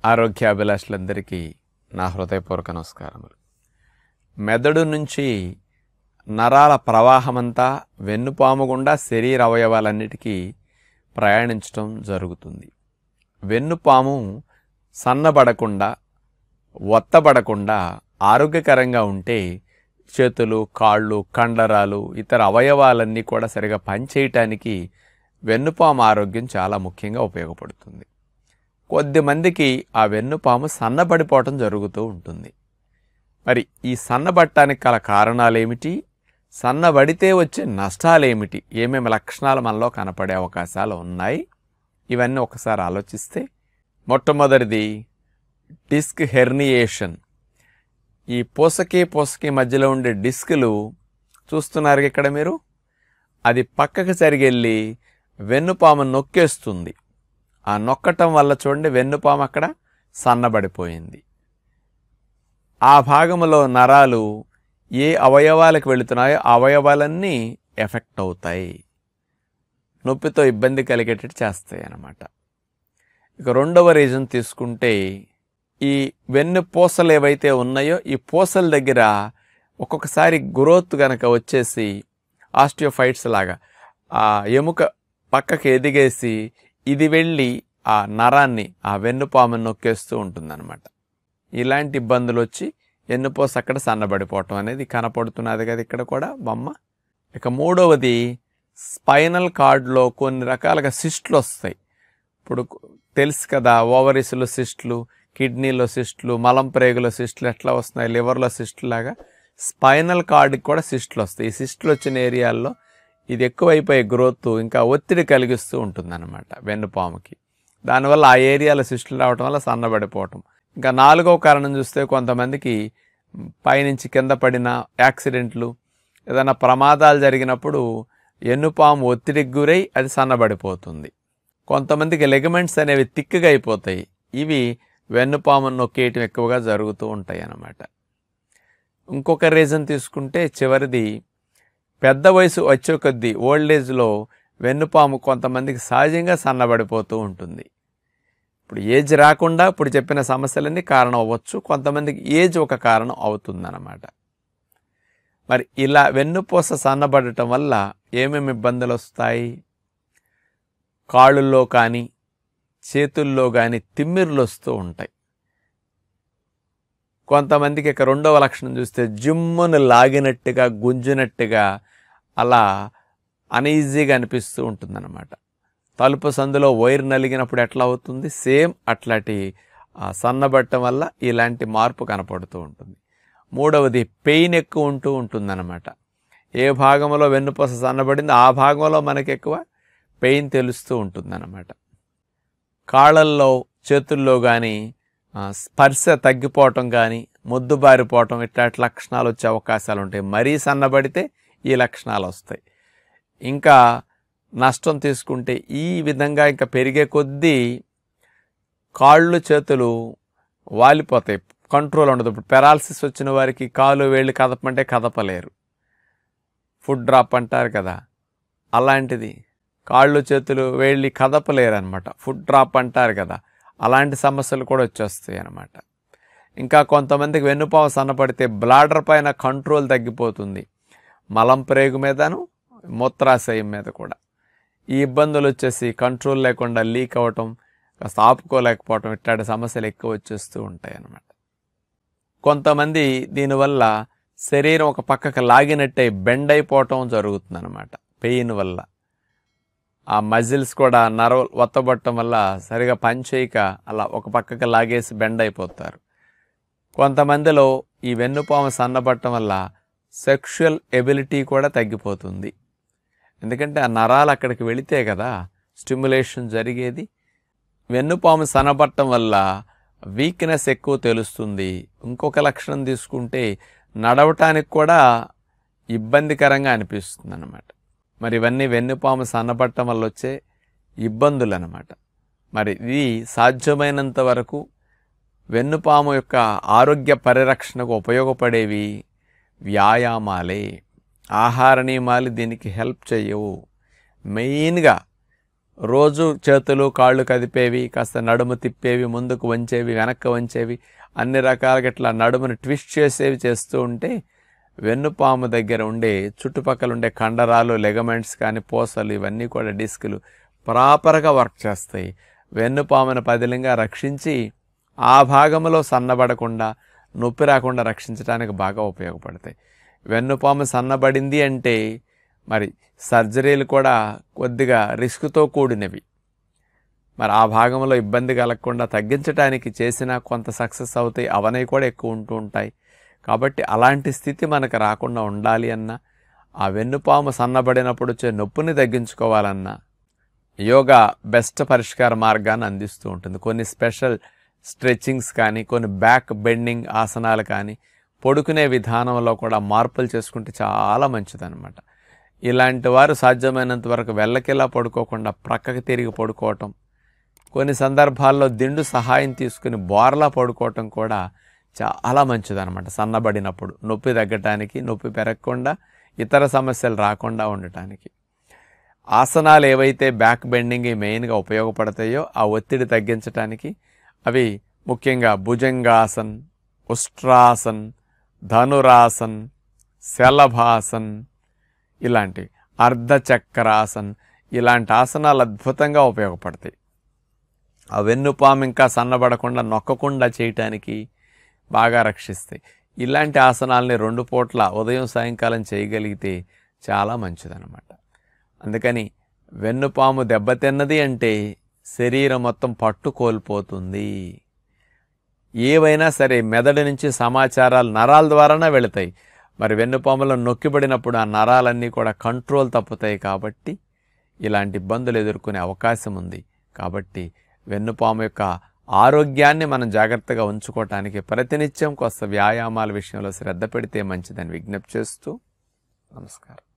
ఆరోగ్యాభిలాషులందరికీ నా హృదయపూర్వక నమస్కారములు మెదడు నుంచి నరాల ప్రవాహమంతా వెన్నుపాము గుండా శరీర అవయవాలన్నిటికీ ప్రయాణించటం జరుగుతుంది వెన్నుపాము సన్నబడకుండా ఒత్తబడకుండా ఆరోగ్యకరంగా ఉంటే చేతులు కాళ్ళు కండరాలు ఇతర అవయవాలన్నీ కూడా సరిగా పనిచేయటానికి వెన్నుపాము ఆరోగ్యం చాలా ముఖ్యంగా ఉపయోగపడుతుంది కొద్దిమందికి ఆ వెన్నుపాము సన్నబడిపోవటం జరుగుతూ ఉంటుంది మరి ఈ సన్నబడటానికి గల కారణాలు ఏమిటి సన్నబడితే వచ్చే నష్టాలు ఏమిటి ఏమేమి లక్షణాలు మనలో కనపడే అవకాశాలు ఉన్నాయి ఇవన్నీ ఒకసారి ఆలోచిస్తే మొట్టమొదటిది డిస్క్ హెర్నియేషన్ ఈ పూసకి పూసకి మధ్యలో ఉండే డిస్కులు చూస్తున్నారు ఇక్కడ మీరు అది పక్కకు సరిగెళ్ళి వెన్నుపాము నొక్కేస్తుంది ఆ నొక్కటం వల్ల చూడండి వెన్నుపాము అక్కడ సన్నబడిపోయింది ఆ భాగంలో నరాలు ఏ అవయవాలకు వెళుతున్నాయో ఆ అవయవాలన్నీ ఎఫెక్ట్ అవుతాయి నొప్పితో ఇబ్బంది కలిగేటట్టు చేస్తాయి అన్నమాట ఇక రెండవ రీజన్ తీసుకుంటే ఈ వెన్ను పూసలు ఏవైతే ఉన్నాయో ఈ పూసల దగ్గర ఒక్కొక్కసారి గ్రోత్ కనుక వచ్చేసి ఆస్టియోఫైట్స్ లాగా ఆ ఎముక పక్కకి ఎదిగేసి ఇది వెళ్ళి ఆ నరాన్ని ఆ వెన్నుపామును నొక్కేస్తూ ఉంటుందన్నమాట ఇలాంటి ఇబ్బందులు వచ్చి ఎన్నుపోస అక్కడ సన్నబడిపోవటం అనేది కనపడుతున్నది కదా ఇక్కడ కూడా బొమ్మ ఇక మూడవది స్పైనల్ కార్డ్లో కొన్ని రకాలుగా సిస్ట్లు వస్తాయి ఇప్పుడు తెలుసు కదా ఓవరీస్లో సిస్ట్లు కిడ్నీలో సిస్ట్లు మలం ప్రేగులో సిస్ట్లు ఎట్లా వస్తున్నాయి లివర్లో సిస్ట్లు లాగా స్పైనల్ కార్డ్కి కూడా సిస్ట్లు వస్తాయి ఈ సిస్ట్లు వచ్చిన ఏరియాల్లో ఇది ఎక్కువైపోయే గ్రోత్ ఇంకా ఒత్తిడి కలిగిస్తూ ఉంటుందన్నమాట వెన్నుపాముకి దానివల్ల ఆ ఏరియాలో సిస్టులు రావటం వల్ల సన్నబడిపోవటం ఇంకా నాలుగవ కారణం చూస్తే కొంతమందికి పైనుంచి కింద పడిన యాక్సిడెంట్లు ఏదైనా ప్రమాదాలు జరిగినప్పుడు ఎన్నుపాము ఒత్తిడికి గురై అది సన్నబడిపోతుంది కొంతమందికి లెగమెంట్స్ అనేవి తిక్కగా అయిపోతాయి ఇవి వెన్నుపామును నొక్కేయటం ఎక్కువగా జరుగుతూ ఉంటాయి అన్నమాట ఇంకొక రీజన్ తీసుకుంటే చివరిది పెద్ద వయసు వచ్చే కొద్దీ ఓల్డ్ ఏజ్లో వెన్నుపాము కొంతమందికి సహజంగా సన్నబడిపోతూ ఉంటుంది ఇప్పుడు ఏజ్ రాకుండా ఇప్పుడు చెప్పిన సమస్యలన్నీ కారణం అవ్వచ్చు కొంతమందికి ఏజ్ ఒక కారణం అవుతుందన్నమాట మరి ఇలా వెన్నుపూస సన్నబడటం వల్ల ఏమేమి ఇబ్బందులు వస్తాయి కాళ్ళల్లో కానీ చేతుల్లో కానీ తిమ్మిర్లు వస్తూ ఉంటాయి కొంతమందికి ఇక రెండవ లక్షణం చూస్తే జిమ్మును లాగినట్టుగా గుంజినట్టుగా అలా అనీజీగా అనిపిస్తూ ఉంటుందన్నమాట తలుపు సందులో వైర్ నలిగినప్పుడు ఎట్లా అవుతుంది సేమ్ అట్లాంటి ఆ, సన్నబట్టం వల్ల ఇలాంటి మార్పు కనపడుతూ ఉంటుంది మూడవది పెయిన్ ఎక్కువ ఉంటూ ఉంటుందన్నమాట ఏ భాగంలో వెన్నుపూస సన్నబడిందో ఆ భాగంలో మనకి ఎక్కువ పెయిన్ తెలుస్తూ ఉంటుందన్నమాట కాళ్ళల్లో చేతుల్లో కానీ స్పర్శ తగ్గిపోవటం కానీ ముద్దుబారిపోవటం ఇట్లాంటి లక్షణాలు వచ్చే అవకాశాలు ఉంటాయి మరీ సన్నబడితే ఈ లక్షణాలు వస్తాయి ఇంకా నష్టం తీసుకుంటే ఈ విధంగా ఇంకా పెరిగే కొద్దీ కాళ్ళు చేతులు వాలిపోతాయి కంట్రోల్ ఉండదు ఇప్పుడు పెరాలసిస్ వచ్చిన వారికి కాలు వేళ్ళు కదపమంటే కదపలేరు ఫుడ్ డ్రాప్ అంటారు కదా అలాంటిది కాళ్ళు చేతులు వేళ్ళి కదపలేరు అనమాట ఫుడ్ డ్రాప్ అంటారు కదా అలాంటి సమస్యలు కూడా వచ్చేస్తాయి అనమాట ఇంకా కొంతమందికి వెన్నుపాము సన్నపడితే బ్లాడర్ పైన కంట్రోల్ తగ్గిపోతుంది మలం ప్రేగు మీదను మూత్రాశయం మీద కూడా ఈ ఇబ్బందులు వచ్చేసి కంట్రోల్ లేకుండా లీక్ అవ్వటం కాస్త ఆపుకోలేకపోవటం ఇట్లాంటి సమస్యలు ఎక్కువ వచ్చేస్తూ ఉంటాయి అన్నమాట కొంతమంది దీనివల్ల శరీరం ఒక పక్కకు లాగినట్టే బెండ్ అయిపోవటం జరుగుతుంది అనమాట పెయిన్ వల్ల ఆ మజిల్స్ కూడా నరవ ఒత్తబట్టడం వల్ల సరిగా పనిచేయక అలా ఒక పక్కకు లాగేసి బెండ్ అయిపోతారు కొంతమందిలో ఈ వెన్నుపాము సన్నబట్టడం వల్ల సెక్షువల్ ఎబిలిటీ కూడా తగ్గిపోతుంది ఎందుకంటే ఆ నరాలు అక్కడికి వెళితే కదా స్టిమ్యులేషన్ జరిగేది వెన్నుపాము సన్నబట్టడం వల్ల వీక్నెస్ ఎక్కువ తెలుస్తుంది ఇంకొక లక్షణం తీసుకుంటే నడవటానికి కూడా ఇబ్బందికరంగా అనిపిస్తుంది అన్నమాట మరి ఇవన్నీ వెన్నుపాము సన్నబట్టడం వల్ల వచ్చే ఇబ్బందులు అన్నమాట మరి ఇది సాధ్యమైనంత వరకు వెన్నుపాము యొక్క ఆరోగ్య పరిరక్షణకు ఉపయోగపడేవి వ్యాయామాలే ఆహార నియమాలు దీనికి హెల్ప్ చేయవు మెయిన్గా రోజు చేతులు కాళ్ళు కదిపేవి కాస్త నడుము తిప్పేవి ముందుకు వంచేవి వెనక్కి వంచేవి అన్ని రకాలుగా ఇట్లా నడుముని ట్విస్ట్ చేసేవి చేస్తూ ఉంటే వెన్నుపాము దగ్గర ఉండే చుట్టుపక్కల ఉండే కండరాలు లెగమెంట్స్ కానీ పూసలు ఇవన్నీ కూడా డిస్కులు ప్రాపర్గా వర్క్ చేస్తాయి వెన్నుపామును పదిలంగా రక్షించి ఆ భాగంలో సన్నబడకుండా నొప్పి రాకుండా రక్షించడానికి బాగా ఉపయోగపడతాయి వెన్నుపాము సన్నబడింది అంటే మరి సర్జరీలు కూడా కొద్దిగా రిస్క్తో కూడినవి మరి ఆ భాగంలో ఇబ్బంది కలగకుండా తగ్గించడానికి చేసినా కొంత సక్సెస్ అవుతాయి అవనవి కూడా ఎక్కువ ఉంటూ ఉంటాయి కాబట్టి అలాంటి స్థితి మనకు రాకుండా ఉండాలి అన్నా ఆ వెన్నుపాము సన్నబడినప్పుడు వచ్చే నొప్పిని తగ్గించుకోవాలన్నా యోగా బెస్ట్ పరిష్కార మార్గాన్ని అందిస్తూ ఉంటుంది కొన్ని స్పెషల్ స్ట్రెచ్చింగ్స్ కానీ కొన్ని బ్యాక్ బెండింగ్ ఆసనాలు కానీ పడుకునే విధానంలో కూడా మార్పులు చేసుకుంటే చాలా మంచిదన్నమాట ఇలాంటి వారు సాధ్యమైనంత వరకు వెళ్ళకిలా పడుకోకుండా ప్రక్కకి తిరిగి పడుకోవటం కొన్ని సందర్భాల్లో దిండు సహాయం తీసుకుని బోర్లా పడుకోవటం కూడా చాలా మంచిదన్నమాట సన్నబడినప్పుడు నొప్పి తగ్గటానికి నొప్పి పెరగకుండా ఇతర సమస్యలు రాకుండా ఉండటానికి ఆసనాలు ఏవైతే బ్యాక్ బెండింగ్ మెయిన్గా ఉపయోగపడతాయో ఆ ఒత్తిడి తగ్గించడానికి అవి ముఖ్యంగా భుజంగాసన్ ఉష్ట్రాసన్ ధనురాసన్ శలభాసన్ ఇలాంటివి అర్ధచక్రాసన్ ఇలాంటి ఆసనాలు అద్భుతంగా ఉపయోగపడతాయి ఆ వెన్నుపాము ఇంకా సన్నబడకుండా నొక్కకుండా చేయటానికి బాగా రక్షిస్తాయి ఇలాంటి ఆసనాలని రెండు పూట్ల ఉదయం సాయంకాలం చేయగలిగితే చాలా మంచిదన్నమాట అందుకని వెన్నుపాము దెబ్బతిన్నది అంటే శరీరం మొత్తం పట్టు కోల్పోతుంది ఏవైనా సరే మెదడు నుంచి సమాచారాలు నరాల ద్వారానే వెళతాయి మరి వెన్నుపాములో నొక్కిబడినప్పుడు ఆ నరాలన్నీ కూడా కంట్రోల్ తప్పుతాయి కాబట్టి ఇలాంటి ఇబ్బందులు ఎదుర్కొనే అవకాశం ఉంది కాబట్టి వెన్నుపాము యొక్క ఆరోగ్యాన్ని మనం జాగ్రత్తగా ఉంచుకోవటానికి ప్రతినిత్యం కొత్త వ్యాయామాల విషయంలో శ్రద్ధ పెడితే మంచిదని విజ్ఞప్తి చేస్తూ నమస్కారం